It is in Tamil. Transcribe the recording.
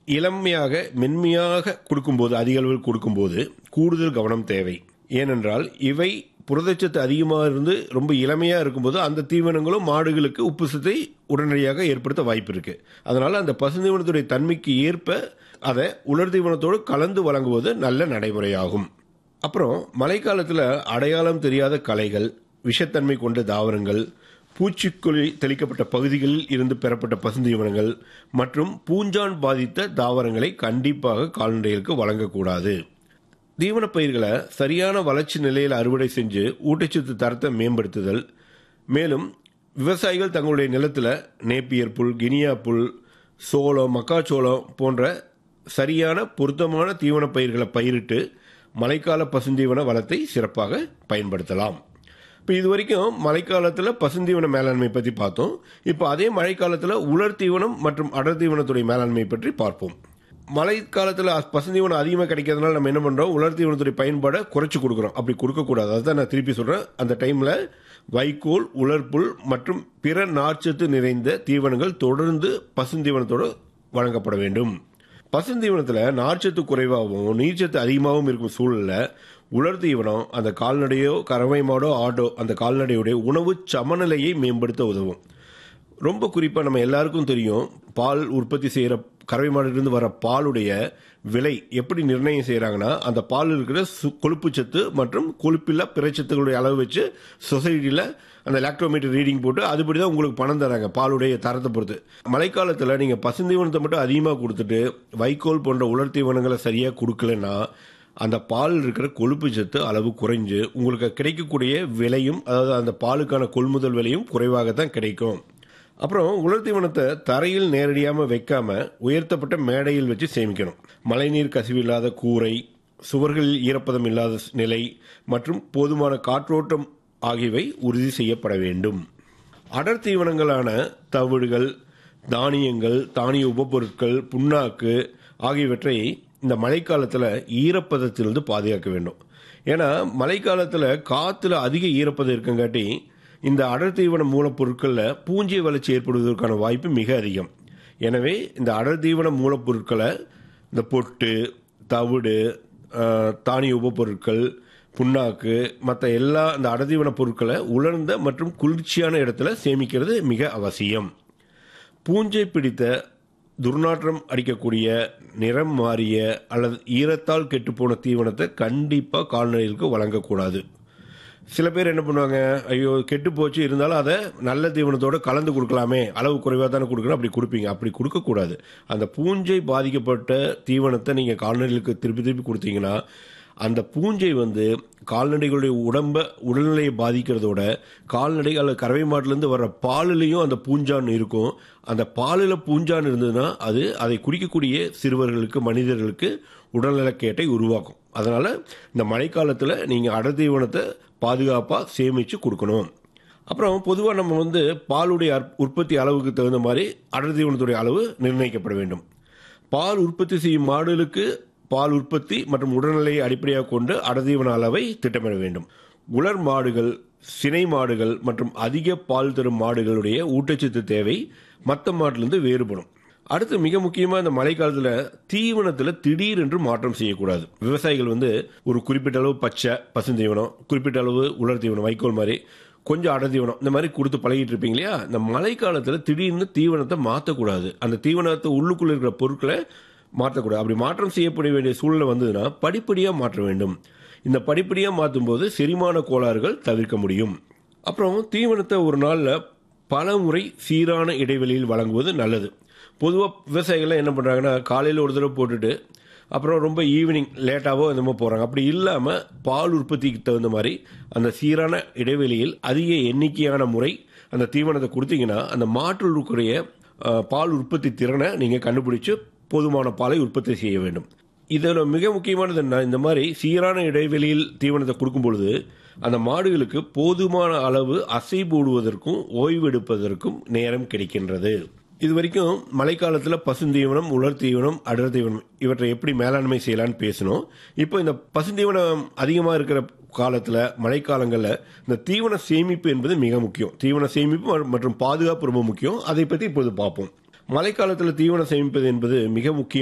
இளமையாக மென்மையாக கொடுக்கும்போது அதிக அளவில் கொடுக்கும்போது கூடுதல் கவனம் தேவை ஏனென்றால் இவை புரதச்சத்து அதிகமாக இருந்து ரொம்ப இளமையாக இருக்கும்போது அந்த தீவனங்களும் மாடுகளுக்கு உப்பு சத்தை உடனடியாக ஏற்படுத்த வாய்ப்பு இருக்கு அதனால அந்த பசுந்தீவனத்துடைய தன்மைக்கு ஏற்ப அதை உலர் தீவனத்தோடு கலந்து வழங்குவது நல்ல நடைமுறையாகும் அப்புறம் மழைக்காலத்தில் அடையாளம் தெரியாத களைகள் விஷத்தன்மை கொண்ட தாவரங்கள் பூச்சிக்கொல்லி தெளிக்கப்பட்ட பகுதிகளில் இருந்து பெறப்பட்ட பசுந்தீவனங்கள் மற்றும் பூஞ்சான் பாதித்த தாவரங்களை கண்டிப்பாக கால்நடைகளுக்கு வழங்கக்கூடாது தீவனப் பயிர்களை சரியான வளர்ச்சி நிலையில் அறுவடை செஞ்சு ஊட்டச்சத்து தரத்தை மேம்படுத்துதல் மேலும் விவசாயிகள் தங்களுடைய நிலத்தில் நேப்பியர் புல் கினியா புல் சோளம் மக்காச்சோளம் போன்ற சரியான பொருத்தமான தீவனப் பயிர்களை பயிரிட்டு மழைக்கால பசுந்தீவன வளத்தை சிறப்பாக பயன்படுத்தலாம் இப்போ இது வரைக்கும் மழைக்காலத்தில் பசுந்தீவன மேலாண்மை பற்றி பார்த்தோம் இப்போ அதே மழைக்காலத்தில் உலர் தீவனம் மற்றும் அடர் தீவனத்துடைய மேலாண்மை பற்றி பார்ப்போம் மழை காலத்தில் பசுந்தீவனம் அதிகமாக கிடைக்கிறதுனால நம்ம என்ன பண்ணுறோம் உலர் தீவனத்துடைய பயன்பாடை குறைச்சி கொடுக்குறோம் அப்படி கொடுக்கக்கூடாது அதுதான் நான் திருப்பி சொல்கிறேன் அந்த டைமில் வைக்கோல் உலர்புல் மற்றும் பிற நார்ச்சத்து நிறைந்த தீவனங்கள் தொடர்ந்து பசுந்தீவனத்தோடு வழங்கப்பட வேண்டும் பசுந்தீவனத்தில் நார்ச்சத்து குறைவாகவும் நீர்ச்சத்து அதிகமாகவும் இருக்கும் சூழலில் உலர் தீவனம் அந்த கால்நடையோ கறவை மாடோ ஆடோ அந்த கால்நடையுடைய உணவு சமநிலையை மேம்படுத்த உதவும் ரொம்ப குறிப்பாக நம்ம எல்லாருக்கும் தெரியும் பால் உற்பத்தி செய்கிற கறவை மாடிலிருந்து வர பாலுடைய விலை எப்படி நிர்ணயம் செய்கிறாங்கன்னா அந்த பால் இருக்கிற சு கொழுப்புச்சத்து மற்றும் கொழுப்பில்லா பிறச்சத்துகளுடைய அளவு வச்சு சொசைட்டியில் அந்த லாக்டோமீட்டர் ரீடிங் போட்டு அதுபடி தான் உங்களுக்கு பணம் தராங்க பாலுடைய தரத்தை பொறுத்து மழைக்காலத்தில் நீங்கள் பசுந்தீவனத்தை மட்டும் அதிகமாக கொடுத்துட்டு வைக்கோல் போன்ற உலர் தீவனங்களை சரியாக கொடுக்கலன்னா அந்த பால் இருக்கிற கொழுப்பு சத்து அளவு குறைஞ்சு உங்களுக்கு கிடைக்கக்கூடிய விலையும் அதாவது அந்த பாலுக்கான கொள்முதல் விலையும் குறைவாகத்தான் கிடைக்கும் அப்புறம் உலர் தீவனத்தை தரையில் நேரடியாக வைக்காம உயர்த்தப்பட்ட மேடையில் வச்சு சேமிக்கணும் மழைநீர் கசிவு இல்லாத கூரை சுவர்களில் ஈரப்பதம் இல்லாத நிலை மற்றும் போதுமான காற்றோட்டம் ஆகியவை உறுதி செய்யப்பட வேண்டும் அடர் தீவனங்களான தவிடுகள் தானியங்கள் தானிய உபப்பொருட்கள் புண்ணாக்கு ஆகியவற்றை இந்த மழைக்காலத்தில் ஈரப்பதத்திலிருந்து பாதுகாக்க வேண்டும் ஏன்னா மழைக்காலத்தில் காற்றுல அதிக ஈரப்பதம் இருக்கங்காட்டி இந்த அடர் தீவன மூலப்பொருட்களில் பூஞ்சை வளர்ச்சி ஏற்படுவதற்கான வாய்ப்பு மிக அதிகம் எனவே இந்த அடர் தீவன மூலப்பொருட்களை இந்த பொட்டு தவிடு தானிய உபப்பொருட்கள் புண்ணாக்கு மற்ற எல்லா இந்த அடர்தீவன பொருட்களை உலர்ந்த மற்றும் குளிர்ச்சியான இடத்துல சேமிக்கிறது மிக அவசியம் பூஞ்சை பிடித்த துர்நாற்றம் அடிக்கக்கூடிய நிறம் மாறிய அல்லது ஈரத்தால் கெட்டுப்போன தீவனத்தை கண்டிப்பாக கால்நடைகளுக்கு வழங்கக்கூடாது சில பேர் என்ன பண்ணுவாங்க ஐயோ கெட்டு போச்சு இருந்தாலும் அதை நல்ல தீவனத்தோட கலந்து கொடுக்கலாமே அளவு குறைவாக தானே கொடுக்கணும் அப்படி கொடுப்பீங்க அப்படி கொடுக்கக்கூடாது அந்த பூஞ்சை பாதிக்கப்பட்ட தீவனத்தை நீங்கள் கால்நடைகளுக்கு திருப்பி திருப்பி கொடுத்தீங்கன்னா அந்த பூஞ்சை வந்து கால்நடைகளுடைய உடம்ப உடல்நிலையை பாதிக்கிறதோட கால்நடை அல்லது கறவை மாட்டிலேருந்து வர்ற பாலிலையும் அந்த பூஞ்சான் இருக்கும் அந்த பாலில் பூஞ்சான் இருந்ததுன்னா அது அதை குடிக்கக்கூடிய சிறுவர்களுக்கு மனிதர்களுக்கு உடல்நலக்கேட்டை உருவாக்கும் அதனால் இந்த மழைக்காலத்தில் நீங்கள் அடர்தீவனத்தை பாதுகாப்பாக சேமித்து கொடுக்கணும் அப்புறம் பொதுவாக நம்ம வந்து பாலுடைய உற்பத்தி அளவுக்கு தகுந்த மாதிரி அடர்தீவனத்துடைய அளவு நிர்ணயிக்கப்பட வேண்டும் பால் உற்பத்தி செய்யும் மாடுகளுக்கு பால் உற்பத்தி மற்றும் உடல்நிலையை அடிப்படையாக கொண்டு அடர்தீவன அளவை திட்டமிட வேண்டும் உலர் மாடுகள் சினை மாடுகள் மற்றும் அதிக பால் தரும் மாடுகளுடைய ஊட்டச்சத்து தேவை மற்ற மாட்டிலிருந்து வேறுபடும் அடுத்து மிக முக்கியமாக இந்த மழைக்காலத்தில் தீவனத்தில் திடீரென்று மாற்றம் செய்யக்கூடாது விவசாயிகள் வந்து ஒரு குறிப்பிட்ட அளவு பச்சை பசுந்தீவனம் குறிப்பிட்ட அளவு உலர் தீவனம் வைக்கோல் மாதிரி கொஞ்சம் அடர் தீவனம் இந்த மாதிரி கொடுத்து பழகிட்டு இருப்பீங்க இல்லையா இந்த மழைக்காலத்தில் திடீர்னு தீவனத்தை மாற்றக்கூடாது அந்த தீவனத்தை உள்ளுக்குள்ள இருக்கிற பொருட்களை மாற்றக்கூடாது அப்படி மாற்றம் செய்யப்பட வேண்டிய சூழ்நிலை வந்ததுன்னா படிப்படியாக மாற்ற வேண்டும் இந்த படிப்படியாக மாற்றும் போது செரிமான கோளாறுகள் தவிர்க்க முடியும் அப்புறம் தீவனத்தை ஒரு நாளில் பல முறை சீரான இடைவெளியில் வழங்குவது நல்லது பொதுவாக விவசாயிகள்லாம் என்ன பண்ணுறாங்கன்னா காலையில் ஒரு தடவை போட்டுட்டு அப்புறம் ரொம்ப ஈவினிங் லேட்டாவோ இந்த மாதிரி போகிறாங்க அப்படி இல்லாமல் பால் உற்பத்திக்கு தகுந்த மாதிரி அந்த சீரான இடைவெளியில் அதிக எண்ணிக்கையான முறை அந்த தீவனத்தை கொடுத்தீங்கன்னா அந்த மாற்றில் இருக்கக்கூடிய பால் உற்பத்தி திறனை நீங்கள் கண்டுபிடிச்சு போதுமான பாலை உற்பத்தி செய்ய வேண்டும் இதில் மிக முக்கியமானது என்ன இந்த மாதிரி சீரான இடைவெளியில் தீவனத்தை கொடுக்கும் பொழுது அந்த மாடுகளுக்கு போதுமான அளவு அசை போடுவதற்கும் ஓய்வெடுப்பதற்கும் நேரம் கிடைக்கின்றது இது வரைக்கும் மழைக்காலத்தில் பசுந்தீவனம் உலர் தீவனம் அடர் தீவனம் இவற்றை எப்படி மேலாண்மை செய்யலான்னு பேசணும் இப்போ இந்த பசுந்தீவனம் அதிகமாக இருக்கிற காலத்தில் மழைக்காலங்களில் இந்த தீவன சேமிப்பு என்பது மிக முக்கியம் தீவன சேமிப்பு மற்றும் பாதுகாப்பு ரொம்ப முக்கியம் அதை பற்றி இப்போது பார்ப்போம் மழைக்காலத்தில் தீவனம் சேமிப்பது என்பது மிக முக்கியம்